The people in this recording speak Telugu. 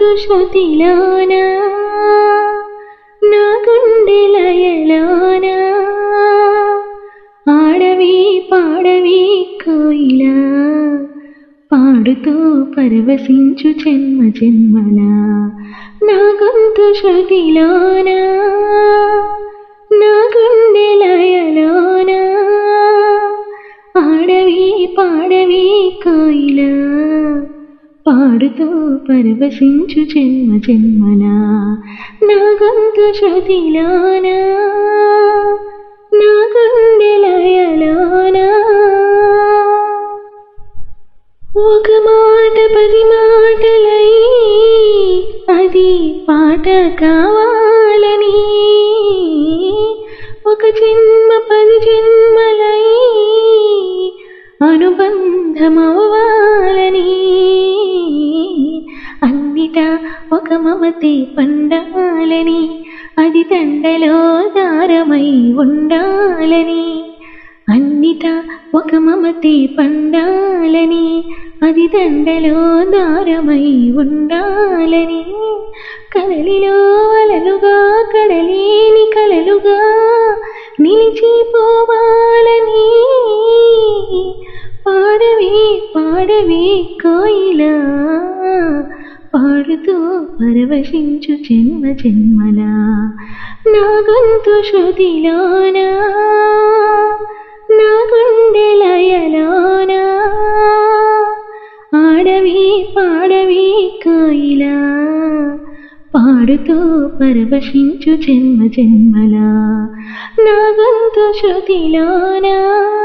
శృతిలోన నా గుండె లయలోన ఆడవి పాడవి కోయిలా పాడుతూ పరవశించు జన్మ జన్మలా నా గొంతు శృతిలోన నా గుండె లయలోన ఆడవి పాడవి కోయిలా పాడుతూ పరవశించు జన్మ జన్మలా నా గొంతు శృతిలోన నా గుండె లయలోనా ఒక మాట పది మాటలై అది పాట కావాలని ఒక జన్మ పది జన్మలై అనుబంధమవ్వాలని అన్నిటా ఒక మమతే పండాలని అది తండలో దారమై ఉండాలని అన్నిటా ఒక మమతే పండాలని అది దండలో దారమై ఉండాలని కదలిలో అలలుగా కడలేని కలలుగా నిలిచిపోవాలని పాడవే పాడవే కోయిలా పాడుతూ పరవశించు జన్మ జన్మలా నా గొంతు శృతిలోనా నా గుండె లయలోనా ఆడవి పాడవి కోయిలా పాడుతూ పరవశించు జన్మ జన్మలా నా గొంతు శృతిలోనా